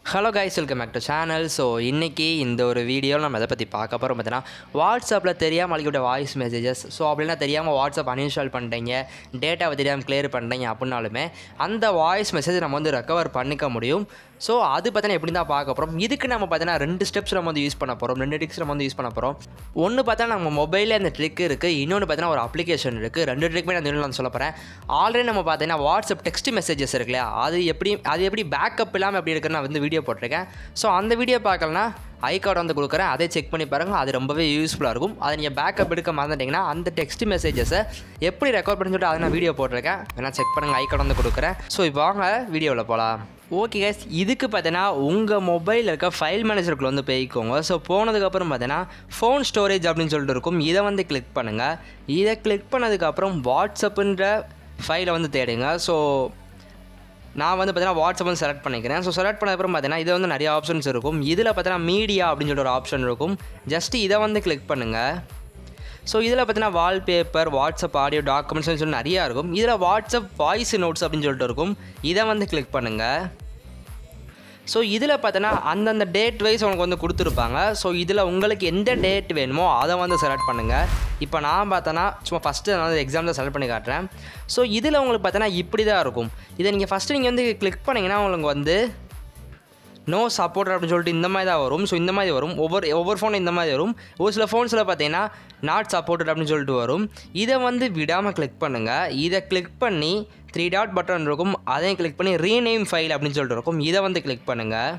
hello guys welcome back to channel so இன்றைக்கி இந்த ஒரு வீடியோவில் நம்ம எதை பற்றி பார்க்க போகிறோம் பார்த்தீங்கன்னா வாட்ஸ்அப்பில் தெரியாமல் அளிக்கப்பட்ட வாய்ஸ் மெசேஜஸ் ஸோ அப்படின்னா தெரியாமல் வாட்ஸ்அப் அன்இன்ஸ்டால் பண்ணிட்டீங்க டேட்டாவை தெரியாமல் கிளியர் பண்ணிட்டீங்க அப்படின்னாலுமே அந்த வாய்ஸ் மெசேஜ் நம்ம வந்து ரெக்கவர் பண்ணிக்க முடியும் ஸோ அது பார்த்தீங்கன்னா எப்படி தான் பார்க்க போகிறோம் இதுக்கு நம்ம பார்த்தீங்கன்னா ரெண்டு ஸ்டெப்ஸ் நம்ம வந்து யூஸ் பண்ண போகிறோம் ரெண்டு ட்ரிக்ஸ் நம்ம வந்து யூஸ் பண்ண போகிறோம் ஒன்று பார்த்தா நம்ம மொபைலில் அந்த ட்ரிக் இருக்குது இன்னொன்று பார்த்தீங்கன்னா ஒரு அப்ளிகேஷன் இருக்குது ரெண்டு ட்ரிக்குமே நான் இந்த நான் சொல்ல போகிறேன் ஆல்ரெடி நம்ம பார்த்தீங்கன்னா வாட்ஸ்அப் டெக்ஸ்ட் மெசேஜஸ் இருக்கு இல்லையா அது எப்படி அது எப்படி பேக்கப் இல்லாமல் எப்படி இருக்குன்னு நான் வந்து வீடியோ போட்டிருக்கேன் ஸோ அந்த வீடியோ பார்க்கலனா ஐ கார்டு வந்து கொடுக்குறேன் அதை செக் பண்ணி பாருங்கள் அது ரொம்பவே யூஸ்ஃபுல்லாக இருக்கும் அதை நீங்கள் பேக்கப் எடுக்க மறந்துட்டிங்கன்னா அந்த டெக்ஸ்ட் மெசேஜஸை எப்படி ரெக்கார்ட் பண்ணி சொல்லிட்டு அதை நான் வீடியோ போட்டிருக்கேன் வேணா செக் பண்ணுங்கள் ஐ கார்டு வந்து கொடுக்குறேன் ஸோ இப்போ வாங்க வீடியோவில் போகலாம் ஓகே கைஸ் இதுக்கு பார்த்தீங்கன்னா உங்கள் மொபைலில் இருக்க ஃபைல் மேனேஜருக்குள்ள வந்து போய்க்கோங்க ஸோ போனதுக்கப்புறம் பார்த்தீங்கன்னா ஃபோன் ஸ்டோரேஜ் அப்படின்னு சொல்லிட்டு இருக்கும் இதை வந்து கிளிக் பண்ணுங்கள் இதை கிளிக் பண்ணதுக்கப்புறம் வாட்ஸ்அப்புன்ற ஃபைலை வந்து தேடுங்க ஸோ நான் வந்து பார்த்தீங்கன்னா வாட்ஸ்அப் வந்து செலக்ட் பண்ணிக்கிறேன் ஸோ செலக்ட் பண்ணதுக்கப்புறம் பார்த்தீங்கன்னா இது வந்து நிறைய ஆப்ஷன்ஸ் இருக்கும் இதில் பார்த்தீங்கன்னா மீடியா அப்படின்னு சொல்லிட்டு ஒரு ஆப்ஷன் இருக்கும் ஜஸ்ட் இதை வந்து கிளிக் பண்ணுங்கள் ஸோ இதில் பார்த்தீங்கன்னா வால்பேப்பர் வாட்ஸ்அப் ஆடியோ டாக்குமெண்ட்ஸ் சொல்லி நிறையா இருக்கும் இதில் வாட்ஸ்அப் வாய்ஸ் நோட்ஸ் அப்படின்னு சொல்லிட்டு இருக்கும் இதை வந்து கிளிக் பண்ணுங்கள் ஸோ இதில் பார்த்தோன்னா அந்தந்த டேட் வைஸ் உனக்கு வந்து கொடுத்துருப்பாங்க ஸோ இதில் உங்களுக்கு எந்த டேட் வேணுமோ அதை வந்து செலக்ட் பண்ணுங்கள் இப்போ நான் பார்த்தோன்னா சும்மா ஃபஸ்ட்டு நான் வந்து எக்ஸாம் தான் செலக்ட் பண்ணி காட்டுறேன் ஸோ இதில் உங்களுக்கு பார்த்தோன்னா இப்படி தான் இருக்கும் இதை நீங்கள் ஃபஸ்ட்டு நீங்கள் வந்து கிளிக் பண்ணிங்கன்னா உங்களுக்கு வந்து நோ சப்போர்ட் அப்படின்னு சொல்லிட்டு இந்த மாதிரி தான் வரும் ஸோ இந்த மாதிரி வரும் ஒவ்வொரு ஒவ்வொரு ஃபோனும் இந்த மாதிரி வரும் ஒரு சில ஃபோன்ஸில் பார்த்தீங்கன்னா நாட் சப்போர்ட்டட் அப்படின்னு சொல்லிட்டு வரும் இதை வந்து விடாமல் கிளிக் பண்ணுங்கள் இதை கிளிக் பண்ணி த்ரீ டாட் பட்டன் இருக்கும் அதையும் கிளிக் பண்ணி ரீநேம் ஃபைல் அப்படின்னு சொல்லிட்டு இருக்கும் இதை வந்து கிளிக் பண்ணுங்கள்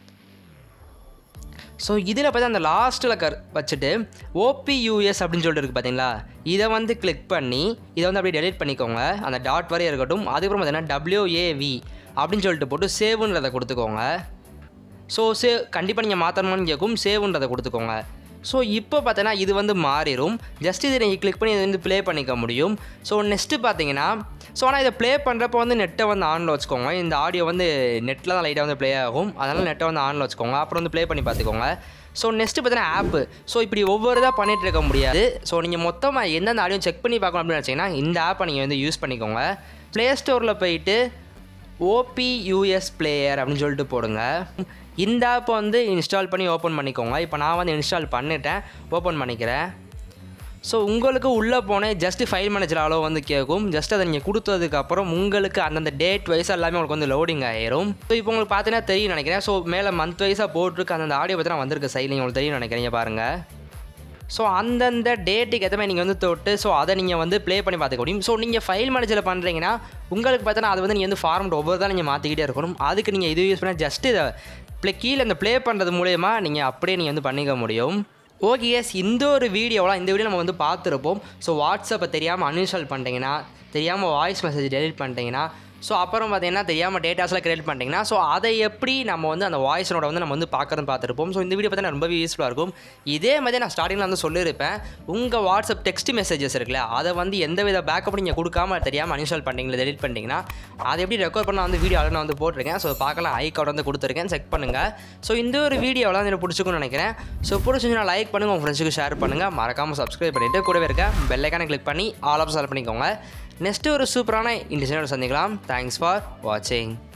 ஸோ இதில் பார்த்தா அந்த லாஸ்ட்டில் கர் வச்சுட்டு ஓபியூஎஸ் அப்படின்னு சொல்லிட்டு இருக்குது பார்த்தீங்களா இதை வந்து கிளிக் பண்ணி இதை வந்து அப்படியே டெலிட் பண்ணிக்கோங்க அந்த டாட் வரையும் இருக்கட்டும் அதுக்கப்புறம் பார்த்தீங்கன்னா டபிள்யூஏவி அப்படின்னு சொல்லிட்டு போட்டு சேவுன்றதை கொடுத்துக்கோங்க ஸோ சே கண்டிப்பாக நீங்கள் மாற்றணும்னு கேட்கும் சேவுன்றதை கொடுத்துக்கோங்க ஸோ இப்போ பார்த்தீங்கன்னா இது வந்து மாறிடும் ஜஸ்ட் இதை நீங்கள் கிளிக் பண்ணி இதை வந்து ப்ளே பண்ணிக்க முடியும் ஸோ நெக்ஸ்ட்டு பார்த்தீங்கன்னா ஸோ ஆனால் இதை ப்ளே பண்ணுறப்போ வந்து நெட்டை வந்து ஆனில் வச்சுக்கோங்க இந்த ஆடியோ வந்து நெட்டில் தான் லைட்டாக வந்து ப்ளே ஆகும் அதனால் நெட்டை வந்து ஆனில் வச்சுக்கோங்க அப்புறம் வந்து ப்ளே பண்ணி பார்த்துக்கோங்க ஸோ நெக்ஸ்ட்டு பார்த்தீங்கன்னா ஆப்பு ஸோ இப்படி ஒவ்வொரு இதாக பண்ணிகிட்டு இருக்க முடியாது ஸோ நீங்கள் மொத்தமாக எந்தெந்த ஆடியோ செக் பண்ணி பார்க்கணும் அப்படின்னு நினச்சிங்கன்னா இந்த ஆப்பை நீங்கள் வந்து யூஸ் பண்ணிக்கோங்க ப்ளே ஸ்டோரில் போயிட்டு ஓபியூஎஸ் பிளேயர் அப்படின்னு சொல்லிட்டு போடுங்க இந்த ஆப்பை வந்து இன்ஸ்டால் பண்ணி ஓப்பன் பண்ணிக்கோங்க இப்போ நான் வந்து இன்ஸ்டால் பண்ணிட்டேன் ஓப்பன் பண்ணிக்கிறேன் ஸோ உங்களுக்கு உள்ளே போனே ஜஸ்ட் ஃபைல் மேனேஜர் அளவு வந்து கேட்கும் ஜஸ்ட் அதை நீங்கள் கொடுத்ததுக்கப்புறம் உங்களுக்கு அந்தந்த டேட் வைஸ் எல்லாமே உங்களுக்கு வந்து லோடிங் ஆயிரும் ஸோ இப்போ உங்களுக்கு பார்த்தீங்கன்னா தெரியும் நினைக்கிறேன் ஸோ மேலே மந்த் வைஸாக போட்டிருக்கு அந்தந்த ஆடியோ பற்றி வந்திருக்கு சைடில் உங்களுக்கு தெரியும் நினைக்கிறீங்க பாருங்கள் ஸோ அந்தந்த டேட்டுக்கு ஏற்ற மாதிரி நீங்கள் வந்து தொட்டு ஸோ அதை நீங்கள் வந்து ப்ளே பண்ணி பார்த்துக்க முடியும் ஸோ நீங்கள் ஃபைல் மேனேஜரில் பண்ணுறீங்கன்னா உங்களுக்கு பார்த்தோன்னா அது வந்து நீங்கள் வந்து ஃபார்மெட் ஒவ்வொரு தான் நீங்கள் மாற்றிக்கிட்டே இருக்கணும் அதுக்கு நீங்கள் இது யூஸ் பண்ணால் ஜஸ்ட் இதை ப்ளே கீழே இந்த ப்ளே பண்ணுறது மூலயமா நீங்கள் அப்படியே நீங்கள் வந்து பண்ணிக்க முடியும் ஓகே எஸ் இந்த ஒரு வீடியோலாம் இந்த வீடியோ நம்ம வந்து பார்த்துருப்போம் ஸோ வாட்ஸ்அப்பை தெரியாமல் அன்இன்ஸ்டால் பண்ணிட்டீங்கன்னா தெரியாமல் வாய்ஸ் மெசேஜ் டெலிட் பண்ணிட்டீங்கன்னா ஸோ அப்புறம் பார்த்தீங்கன்னா தெரியாமல் டேட்டாஸ்லாம் கிரியேட் பண்ணிட்டீங்கன்னா ஸோ அதை எப்படி நம்ம வந்து அந்த வாய்ஸனோட வந்து நம்ம வந்து பார்க்குறது பார்த்துருப்போம் ஸோ இந்த வீடியோ பார்த்தீங்கன்னா ரொம்பவே யூஸ்ஃபுல்லாக இருக்கும் இதே மாதிரி நான் ஸ்டார்டிங்கில் வந்து சொல்லியிருப்பேன் உங்கள் வாட்ஸ்அப் டெக்ஸ்ட் மெசேஜஸ் இருக்குல்ல அதை வந்து எந்த வித பேக்கப் நீங்கள் கொடுக்காம தெரியாமல் அன்இன்ஸ்டால் பண்ணிட்டீங்களா டெலிட் பண்ணிட்டீங்கன்னா அதை எப்படி ரெக்கார்ட் பண்ண வந்து வீடியோ நான் வந்து போட்டிருக்கேன் ஸோ பார்க்கலாம் ஐ கார்டு வந்து கொடுத்துருக்கேன் செக் பண்ணுங்கள் ஸோ இந்த ஒரு வீடியோலாம் எனக்கு பிடிச்சிக்கும்னு நினைக்கிறேன் ஸோ பிடிச்சிருந்தா லைக் பண்ணுங்கள் உங்கள் ஃப்ரெண்ட்ஸுக்கு ஷேர் பண்ணுங்கள் மறக்காமல் சப்ஸ்கிரைப் பண்ணிவிட்டு கூடவே இருக்க பெல்லைக்கான கிளிக் பண்ணி ஆல் ஆஃப் செலக்ட் பண்ணிக்கோங்க நெக்ஸ்ட்டு ஒரு சூப்பரான இந்த சேனல் சந்திக்கலாம் தேங்க்ஸ் ஃபார் வாட்சிங்